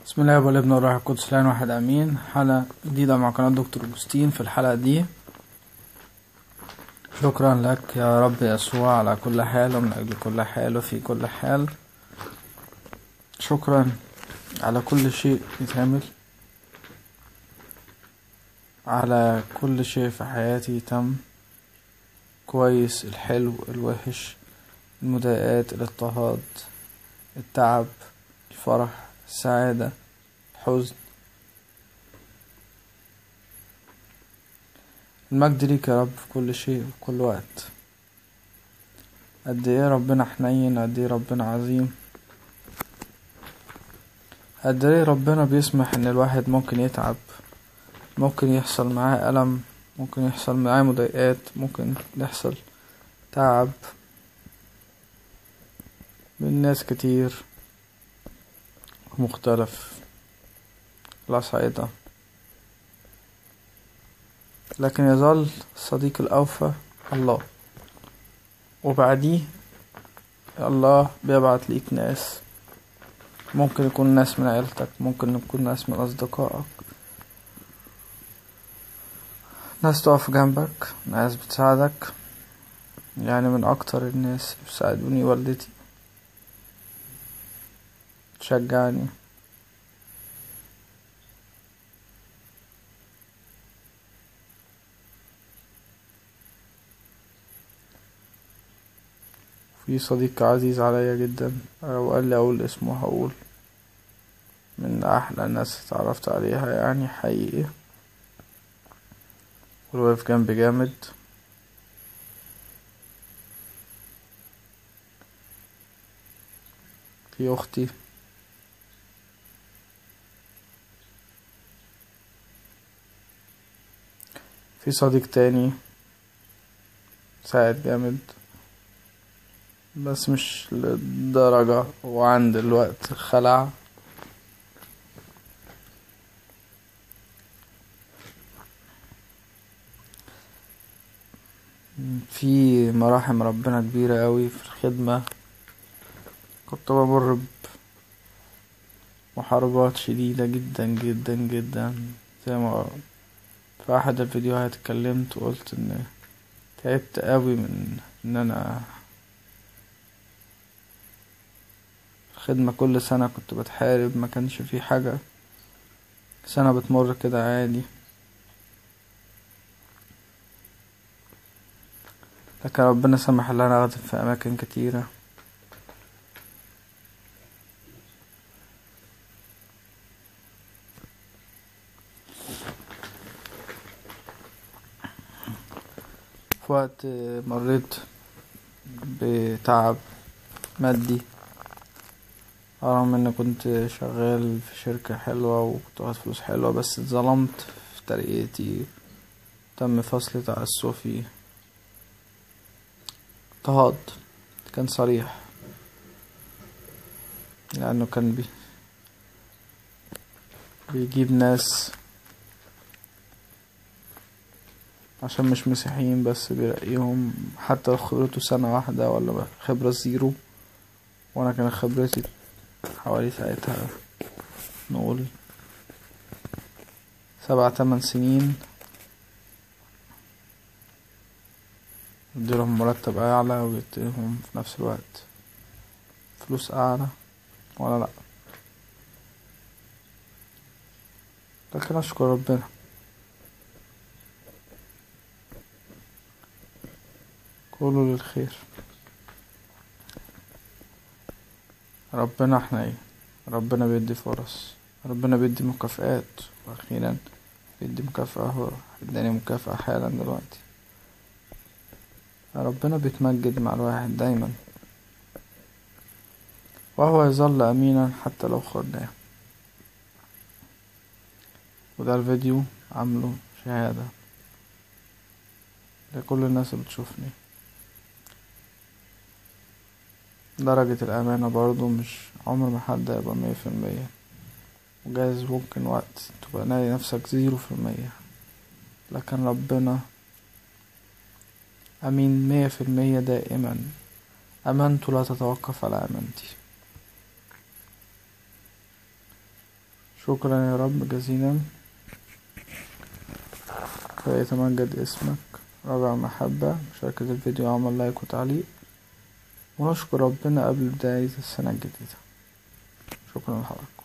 بسم الله والابن والروح القدس الان واحد امين حلقة جديدة مع قناة دكتور أوجستين في الحلقة دي شكرا لك يا رب يسوع على كل حال ومن أجل كل حال وفي كل حال شكرا على كل شيء يتعمل على كل شيء في حياتي تم كويس الحلو الوحش المضايقات الاضطهاد التعب الفرح السعادة الحزن المجد ليك يا رب في كل شيء وفي كل وقت قد ايه ربنا حنين قد ايه ربنا عظيم قد ايه ربنا بيسمح ان الواحد ممكن يتعب ممكن يحصل معاه ألم ممكن يحصل معاه مضايقات ممكن يحصل تعب من ناس كتير مختلف الأصعدة لكن يظل الصديق الأوفى الله وبعديه الله بيبعت ليك ناس ممكن يكون ناس من عيلتك ممكن يكون ناس من أصدقائك ناس تقف جنبك ناس بتساعدك يعني من أكتر الناس بيساعدوني والدتي تشجعني في صديق عزيز عليا جدا لو قال لي اقول اسمه هقول من احلى الناس اتعرفت عليها يعني حقيقي والواقف جنبي جامد في اختي في صديق تاني ساعد جامد بس مش للدرجة وعند الوقت خلع في مراحم ربنا كبيرة أوي في الخدمة كنت بمر بمحاربات شديدة جدا جدا جدا زي ما في أحد الفيديوهات اتكلمت وقلت إن تعبت أوي من إن أنا خدمة كل سنة كنت بتحارب ما كانش في حاجة سنة بتمر كده عادي لكن ربنا سمح لي أنا أخدم في أماكن كتيرة في وقت مريت بتعب مادي رغم اني كنت شغال في شركة حلوة وكنت واخد فلوس حلوة بس اتظلمت في ترقيتي تم فصل تعسفي اضطهاد كان صريح لأنه كان بي بيجيب ناس عشان مش مسيحيين بس بيرقيهم حتى لو خبرته سنة واحدة ولا خبرة زيرو وانا كان خبرتي حوالي ساعتها نقول سبعة تمن سنين يديلهم مرتب أعلى ويديلهم في نفس الوقت فلوس أعلى ولا لأ لكن أشكر ربنا كله للخير ربنا حنين ربنا بيدي فرص ربنا بيدي مكافآت وأخيرا بيدي مكافأة هو اداني مكافأة حالا دلوقتي ربنا بيتمجد مع الواحد دايما وهو يظل أمينا حتى لو خدناه وده الفيديو عامله شهادة لكل الناس اللي بتشوفني درجة الأمانة برضو مش عمر ما حد هيبقى مية في المية وجايز ممكن وقت تبقى ناقي نفسك زيرو في المية لكن ربنا أمين مية في المية دائما أمانته لا تتوقف على أمانتي شكرا يا رب جزيلا فيتمجد اسمك رابع محبة مشاركة الفيديو عمل لايك وتعليق ونشكر ربنا قبل بداية السنة الجديدة شكرا لحضرتك